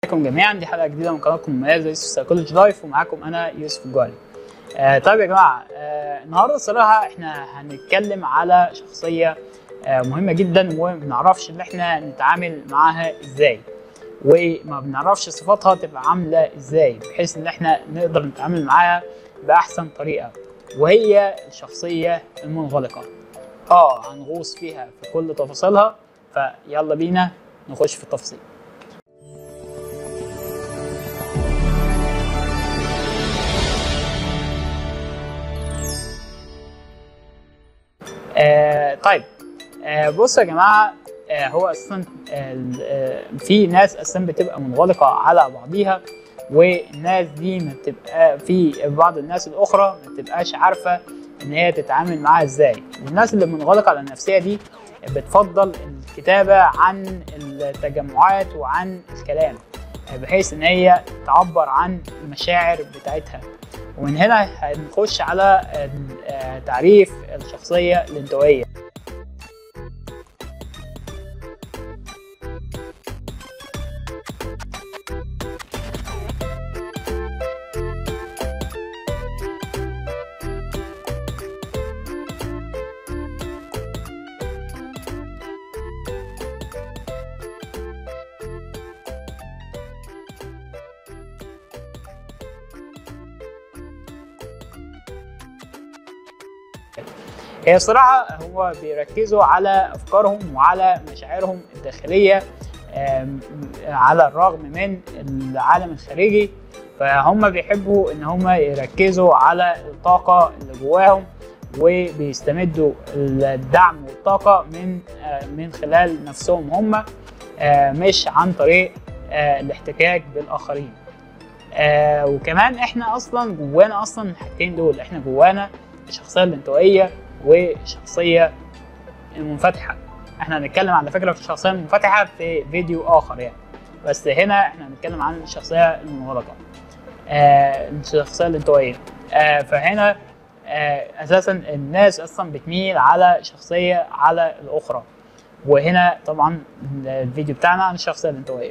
عليكم جميعا دي حلقه جديده من قناتكم المميزه يوسف سايكولوجي لايف ومعاكم انا يوسف الجوالي آه طيب يا جماعه آه النهارده الصراحه احنا هنتكلم على شخصيه آه مهمه جدا وما بنعرفش ان احنا نتعامل معاها ازاي وما بنعرفش صفاتها تبقى عامله ازاي بحيث ان احنا نقدر نتعامل معاها باحسن طريقه وهي الشخصيه المنغلقه اه هنغوص فيها في كل تفاصيلها فيلا بينا نخش في التفاصيل آه طيب آه بصوا يا جماعه آه هو اساسا آه آه في ناس اساسا بتبقى منغلقه على بعضيها والناس دي ما بتبقى في بعض الناس الاخرى ما بتبقاش عارفه ان هي تتعامل معاها ازاي الناس اللي منغلقه على النفسيه دي بتفضل الكتابه عن التجمعات وعن الكلام بحيث ان هي تعبر عن المشاعر بتاعتها ومن هنا هنخش على تعريف الشخصيه الانطوائيه هي الصراحة هو بيركزوا على أفكارهم وعلى مشاعرهم الداخلية على الرغم من العالم الخارجي فهم بيحبوا إن هم يركزوا على الطاقة اللي جواهم وبيستمدوا الدعم والطاقة من من خلال نفسهم هم مش عن طريق الاحتكاك بالآخرين وكمان احنا اصلا جوانا اصلا الحاجتين دول احنا جوانا الشخصيه الانطوائيه والشخصيه المنفتحه احنا هنتكلم على فكره في الشخصيه المنفتحه في فيديو اخر يعني بس هنا احنا هنتكلم عن الشخصيه المنغلقه آه الشخصيه الانطوائيه آه فهنا آه اساسا الناس اصلا بتميل على شخصيه على الاخرى وهنا طبعا الفيديو بتاعنا عن الشخصيه الانطوائيه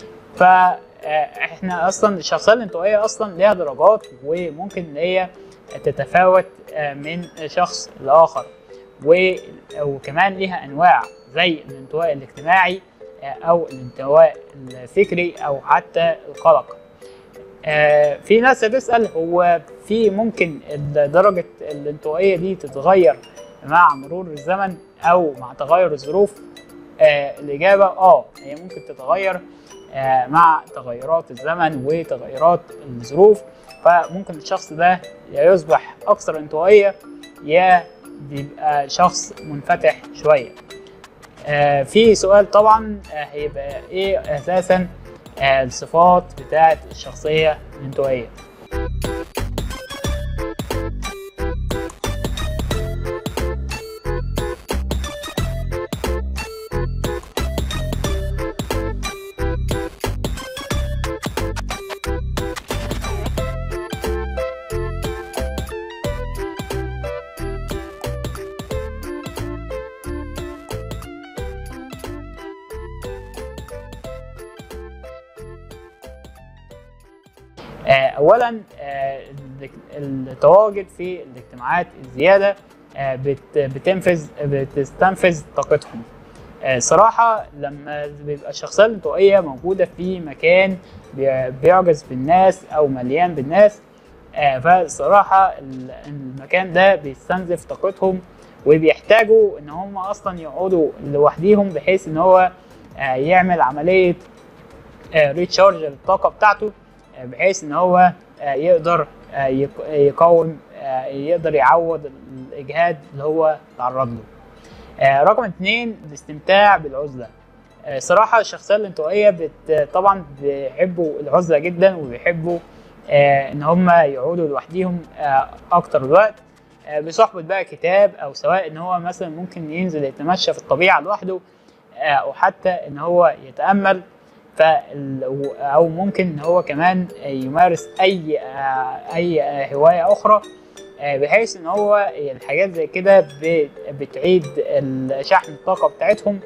فاحنا اصلا الشخصيه الانطوائيه اصلا ليها درجات وممكن ان هي تتفاوت من شخص لاخر وكمان ليها انواع زي الانطواء الاجتماعي او الانطواء الفكري او حتى القلق في ناس بتسال هو في ممكن درجه الانطوائيه دي تتغير مع مرور الزمن او مع تغير الظروف الاجابه اه هي ممكن تتغير مع تغيرات الزمن وتغيرات الظروف فممكن الشخص ده يا يصبح اكثر انطوائيه يا بيبقى شخص منفتح شويه آه في سؤال طبعا آه هيبقى ايه اساسا آه الصفات بتاعه الشخصيه الانطوائيه اولا التواجد في الاجتماعات الزياده بتنفذ بتستنفذ طاقتهم صراحه لما بيبقى الشخصيه الانطوائيه موجوده في مكان بيعجز بالناس او مليان بالناس فالصراحه المكان ده بيستنزف طاقتهم وبيحتاجوا ان هم اصلا يقعدوا لوحديهم بحيث ان هو يعمل عمليه ريتشارج للطاقه بتاعته بحيث ان هو يقدر يقاوم يقدر يعوض الاجهاد اللي هو تعرض له رقم اتنين الاستمتاع بالعزله صراحة الشخصية الانطوائية بت طبعا بيحبوا العزلة جدا وبيحبوا ان هم يقعدوا لوحديهم اكتر الوقت بصحبة بقى كتاب او سواء ان هو مثلا ممكن ينزل يتمشى في الطبيعة لوحده او حتى ان هو يتأمل ف او ممكن ان هو كمان يمارس اي اي هوايه اخرى بحيث ان هو الحاجات زي كده بتعيد شحن الطاقه بتاعتهم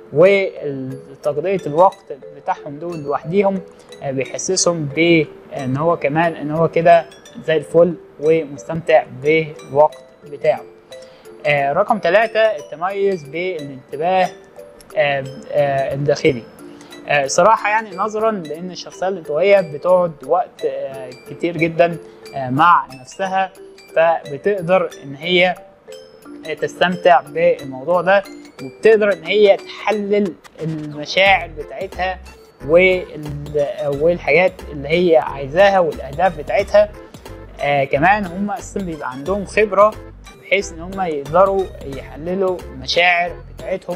وتقضية الوقت بتاعهم دول لوحديهم آه، بيحسسهم بان هو كمان ان هو كده زي الفل ومستمتع بالوقت بتاعه آه، رقم ثلاثة التميز بالانتباه آه، آه، الداخلي آه، صراحة يعني نظرا لأن الشخصية الانطوائية بتقعد وقت آه، كتير جدا آه، مع نفسها فبتقدر إن هي تستمتع بالموضوع ده وبتقدر إن هي تحلل المشاعر بتاعتها وال- والحاجات اللي هي عايزاها والأهداف بتاعتها آه كمان هم أساسا بيبقى عندهم خبرة بحيث إن هم يقدروا يحللوا المشاعر بتاعتهم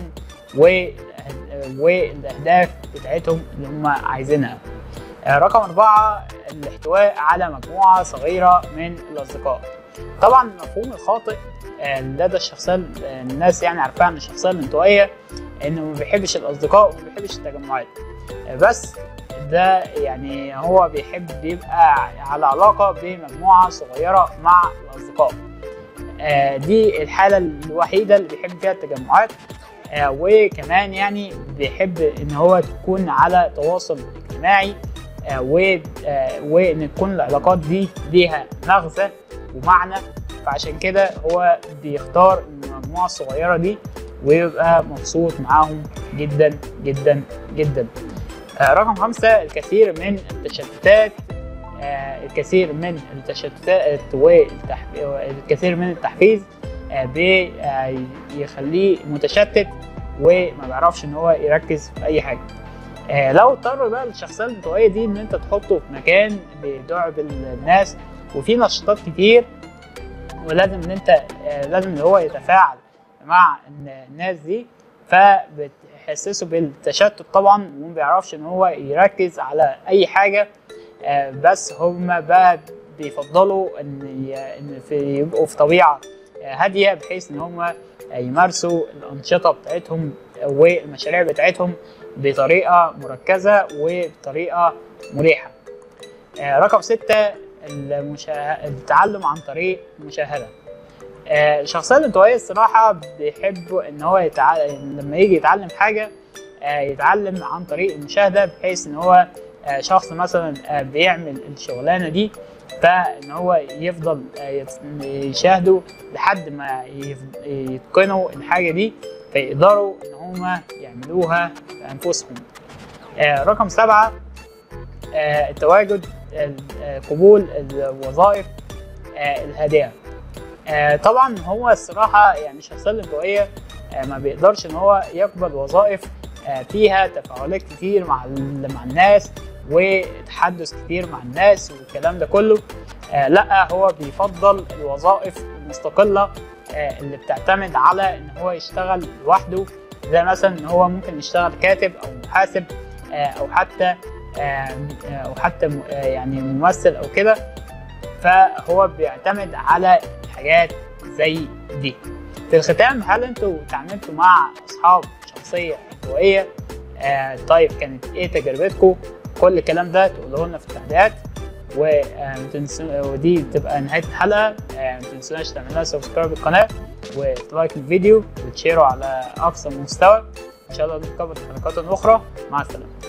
والأه- والاهداف بتاعتهم اللي هم عايزينها آه، رقم أربعة الاحتواء على مجموعة صغيرة من الأصدقاء طبعا المفهوم الخاطئ آه، لدى الشخصية آه، الناس يعني عارفاها عن الشخصية الانطوائية إنه ما بيحبش الأصدقاء وما بيحبش التجمعات آه، بس ده يعني هو بيحب يبقى على علاقة بمجموعة صغيرة مع الأصدقاء آه، دي الحالة الوحيدة اللي بيحب فيها التجمعات آه، وكمان يعني بيحب ان هو تكون على تواصل اجتماعي آه، و- آه، وان تكون العلاقات دي ليها مغزى ومعنى فعشان كده هو بيختار المجموعة الصغيرة دي ويبقى مبسوط معاهم جدا جدا جدا آه، رقم خمسة الكثير من التشتتات آه، الكثير من التشتتات والتحف- الكثير من التحفيز آه، بي- آه، يخليه متشتت وما بيعرفش ان هو يركز في اي حاجه آه، لو اضطر بقى الشخصيه الانطوائيه دي ان انت تحطه في مكان بيدعب الناس وفي نشاطات كتير ولازم ان انت آه، لازم ان هو يتفاعل مع الن- الناس دي فبتحسسه بالتشتت طبعا وما بيعرفش ان هو يركز على اي حاجه آه، بس هم بقى بيفضلوا ان ي- ان في يبقوا في طبيعه آه، هاديه بحيث ان هم يمارسوا الانشطه بتاعتهم والمشاريع بتاعتهم بطريقه مركزه وبطريقه مريحه. آه، رقم ستة المشاه... التعلم عن طريق المشاهده. آه، الشخصيه الانطوائيه الصراحه بيحب ان هو يتع... لما يجي يتعلم حاجه آه، يتعلم عن طريق المشاهده بحيث ان هو آه، شخص مثلا آه، بيعمل الشغلانه دي فان هو يفضل آه، يت- يشاهده لحد ما يف- يتقنوا الحاجه دي فيقدروا ان هم يعملوها بانفسهم آه، رقم سبعة آه، التواجد ال- آه، قبول الوظائف آه، الهادئه آه، طبعا هو الصراحه يعني الشخصيه الانطوائيه آه، ما بيقدرش ان هو يقبل وظائف آه، فيها تفاعلات كتير مع ال- مع الناس وتحدث كتير مع الناس والكلام ده كله آه، لا هو بيفضل الوظائف المستقله آه، اللي بتعتمد على ان هو يشتغل لوحده زي مثلا ان هو ممكن يشتغل كاتب او محاسب آه، او حتى آه، او حتى م- آه، يعني ممثل او كده فهو بيعتمد على حاجات زي دي في الختام هل انتوا تعاملتوا مع اصحاب شخصيه انطوائيه آه طيب كانت ايه تجربتكم كل الكلام ده تقولوه لنا في التعليقات و- آه، ما تنسوا- ودي تبقى نهايه الحلقه آه، ما تنسوناش تعملوا سبسكرايب للقناه وتلايك الفيديو وتشيروا على اقصى مستوى ان شاء الله نتقابل في حلقات اخرى مع السلامه